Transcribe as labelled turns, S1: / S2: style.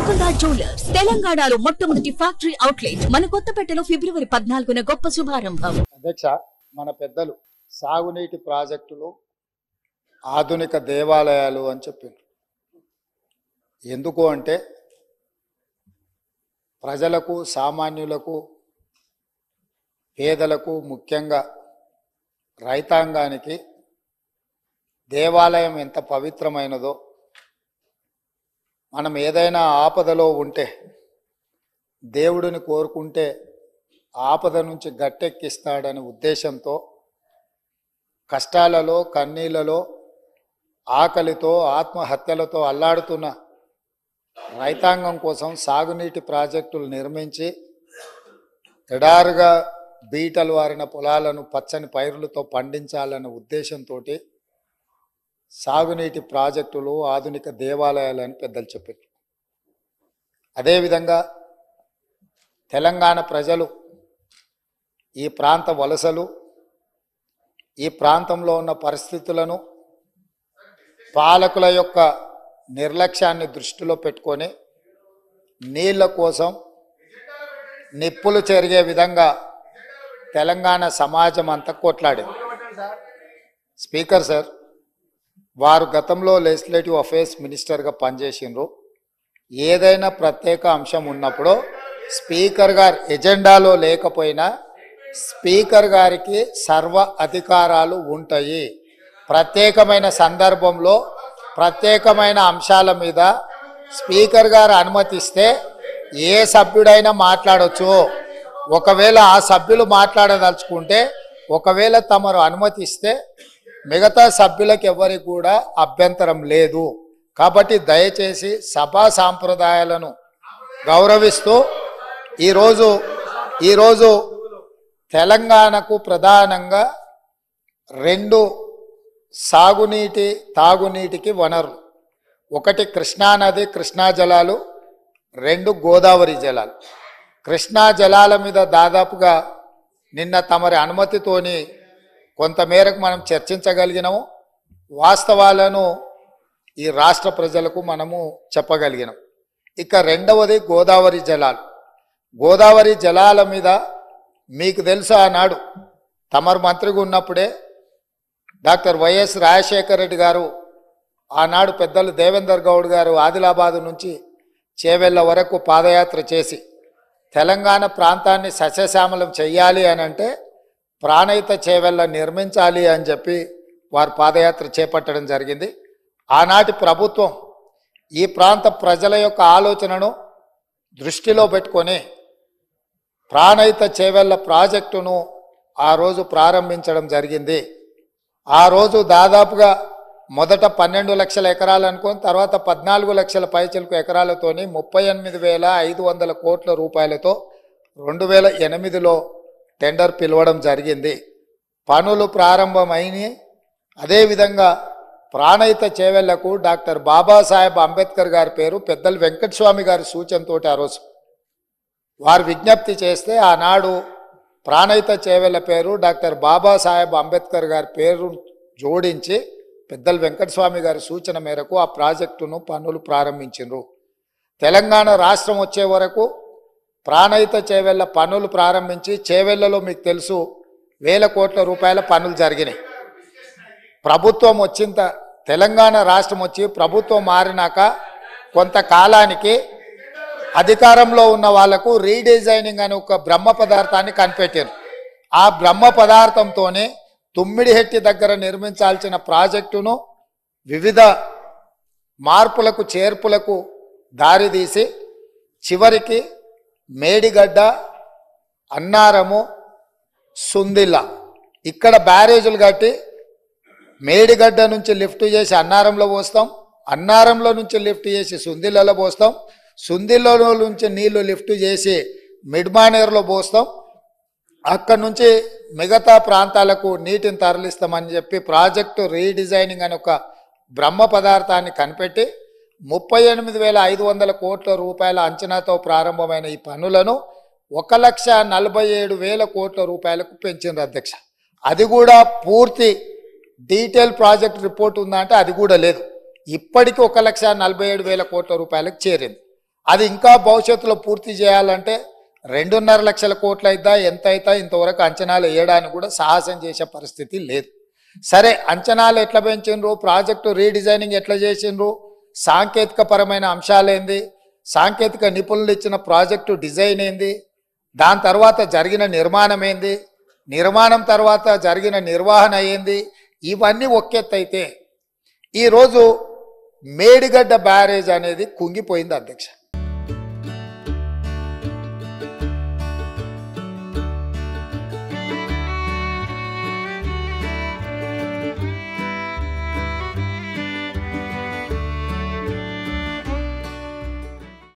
S1: Golconda jewellers తెలంగాణలో మొట్టమొదటి factory outlet మన కొత్తపేటలో ఫిబ్రవరి పద్నాలుగున గొప్ప శుభారంభం
S2: అధ్యక్ష మన పెద్దలు సాగునీటి ప్రాజెక్టులు ఆధునిక దేవాలయాలు అని చెప్పిండ్రు ఎందుకు అంటే ప్రజలకు సామాన్యులకు పేదలకు ముఖ్యంగా రైతాంగానికి దేవాలయం ఎంత పవిత్రమైనదో మనం ఏదైనా ఆపదలో ఉంటే దేవుడిని కోరుకుంటే ఆపద నుంచి గట్టెక్కిస్తాడనే ఉద్దేశంతో కష్టాలలో కన్నీళ్లలో ఆకలితో ఆత్మహత్యలతో అల్లాడుతున్న రైతాంగం కోసం సాగునీటి ప్రాజెక్టులు నిర్మించి ఎడారుగా బీటలు వారిన పొలాలను పచ్చని పైరులతో పండించాలన్న ఉద్దేశంతో సాగునీటి ప్రాజెక్టులు ఆధునిక దేవాలయాలు అని పెద్దలు చెప్పారు అదేవిధంగా తెలంగాణ ప్రజలు ఈ ప్రాంత వలసలు ఈ ప్రాంతంలో ఉన్న పరిస్థితులను పాలకుల యొక్క నిర్లక్ష్యాన్ని దృష్టిలో పెట్టుకొని నీళ్ళ కోసం నిప్పులు చెరిగే విధంగా తెలంగాణ సమాజం అంతా కొట్లాడింది స్పీకర్ సార్ వారు గతంలో లెజిస్లేటివ్ అఫేర్స్ మినిస్టర్గా పనిచేసిండ్రు ఏదైనా ప్రత్యేక అంశం ఉన్నప్పుడు స్పీకర్ గారు ఎజెండాలో లేకపోయినా స్పీకర్ గారికి సర్వ అధికారాలు ఉంటాయి ప్రత్యేకమైన సందర్భంలో ప్రత్యేకమైన అంశాల మీద స్పీకర్ గారు అనుమతిస్తే ఏ సభ్యుడైనా మాట్లాడొచ్చు ఒకవేళ ఆ సభ్యులు మాట్లాడదలుచుకుంటే ఒకవేళ తమరు అనుమతిస్తే మిగతా సభ్యులకు ఎవరికి కూడా అభ్యంతరం లేదు కాబట్టి దయచేసి సభా సాంప్రదాయాలను గౌరవిస్తూ ఈరోజు ఈరోజు తెలంగాణకు ప్రధానంగా రెండు సాగునీటి తాగునీటికి వనరులు ఒకటి కృష్ణానది కృష్ణా జలాలు రెండు గోదావరి జలాలు కృష్ణా జలాల మీద దాదాపుగా నిన్న తమరి అనుమతితోని కొంతమేరకు మనం చర్చించగలిగినాము వాస్తవాలను ఈ రాష్ట్ర ప్రజలకు మనము చెప్పగలిగినాం ఇక రెండవది గోదావరి జలాలు గోదావరి జలాల మీద మీకు తెలుసు ఆనాడు తమరు మంత్రిగా ఉన్నప్పుడే డాక్టర్ వైఎస్ రాజశేఖర రెడ్డి గారు ఆనాడు పెద్దలు దేవేందర్ గౌడ్ గారు ఆదిలాబాదు నుంచి చేవెళ్ళ వరకు పాదయాత్ర చేసి తెలంగాణ ప్రాంతాన్ని సస్యశ్యామలం చెయ్యాలి అని అంటే ప్రాణహిత చేవెళ్ళ నిర్మించాలి అని చెప్పి వారు పాదయాత్ర చేపట్టడం జరిగింది ఆనాటి ప్రభుత్వం ఈ ప్రాంత ప్రజల యొక్క ఆలోచనను దృష్టిలో పెట్టుకొని ప్రాణహిత చేవెళ్ళ ప్రాజెక్టును ఆ రోజు ప్రారంభించడం జరిగింది ఆ రోజు దాదాపుగా మొదట పన్నెండు లక్షల ఎకరాలు అనుకొని తర్వాత పద్నాలుగు లక్షల పైచలకు ఎకరాలతోని ముప్పై ఎనిమిది వేల ఐదు వందల కోట్ల రూపాయలతో రెండు వేల ఎనిమిదిలో టెండర్ పిలవడం జరిగింది పనులు ప్రారంభమైనవి అదేవిధంగా ప్రాణహిత చేవెళ్లకు డాక్టర్ బాబాసాహెబ్ అంబేద్కర్ గారి పేరు పెద్దలు వెంకటస్వామి గారి సూచనతోటి ఆ రోజు వారు విజ్ఞప్తి చేస్తే ఆనాడు ప్రాణహిత చేవెళ్ళ పేరు డాక్టర్ బాబాసాహెబ్ అంబేద్కర్ గారి పేరు జోడించి పెద్దలు వెంకటస్వామి గారి సూచన మేరకు ఆ ప్రాజెక్టును పనులు ప్రారంభించిండ్రు తెలంగాణ రాష్ట్రం వచ్చే వరకు ప్రాణహిత చేవెళ్ళ పనులు ప్రారంభించి చేవెళ్ళలో మీకు తెలుసు వేల కోట్ల రూపాయల పనులు జరిగినాయి ప్రభుత్వం వచ్చింత తెలంగాణ రాష్ట్రం వచ్చి ప్రభుత్వం మారినాక కొంతకాలానికి అధికారంలో ఉన్న వాళ్లకు రీడిజైనింగ్ అనే ఒక బ్రహ్మ పదార్థాన్ని కనిపెట్టారు ఆ బ్రహ్మ పదార్థంతోనే తుమ్మిడిహెట్టి దగ్గర నిర్మించాల్సిన ప్రాజెక్టును వివిధ మార్పులకు చేర్పులకు దారితీసి చివరికి మేడిగడ్డ అన్నారము సుందిల్ల ఇక్కడ బ్యారేజీలు కట్టి మేడిగడ్డ నుంచి లిఫ్ట్ చేసి అన్నారంలో పోస్తాం అన్నారంలో నుంచి లిఫ్ట్ చేసి సుందిల్లలో పోస్తాం సుందిల్లలో నుంచి నీళ్లు లిఫ్ట్ చేసి మిడ్మానేరులో పోస్తాం అక్కడ నుంచి మిగతా ప్రాంతాలకు నీటిని తరలిస్తామని చెప్పి ప్రాజెక్టు రీడిజైనింగ్ అనే ఒక బ్రహ్మ పదార్థాన్ని కనిపెట్టి ముప్పై ఎనిమిది వేల ఐదు వందల కోట్ల రూపాయల అంచనాతో ప్రారంభమైన ఈ పనులను ఒక లక్ష నలభై ఏడు వేల కోట్ల రూపాయలకు పెంచింది అధ్యక్ష అది కూడా పూర్తి డీటెయిల్ ప్రాజెక్ట్ రిపోర్ట్ ఉందంటే అది కూడా లేదు ఇప్పటికి ఒక లక్ష నలభై ఏడు వేల కోట్ల రూపాయలకు చేరింది అది ఇంకా భవిష్యత్తులో పూర్తి చేయాలంటే రెండున్నర లక్షల కోట్లు అయిద్దా ఎంత అయితా ఇంతవరకు అంచనాలు వేయడానికి కూడా సాహసం చేసే పరిస్థితి లేదు సరే అంచనాలు ఎట్లా పెంచిండ్రు ప్రాజెక్టు రీడిజైనింగ్ ఎట్లా చేసిండ్రు సాంకేతిక పరమైన అంశాలేంది సాంకేతిక నిపుణులు ఇచ్చిన ప్రాజెక్టు డిజైన్ ఏంది దాని తర్వాత జరిగిన నిర్మాణం ఏంది నిర్మాణం తర్వాత జరిగిన నిర్వహణ ఏంది ఇవన్నీ ఒకెత్తైతే ఈరోజు మేడిగడ్డ బ్యారేజ్ అనేది కుంగిపోయింది అధ్యక్ష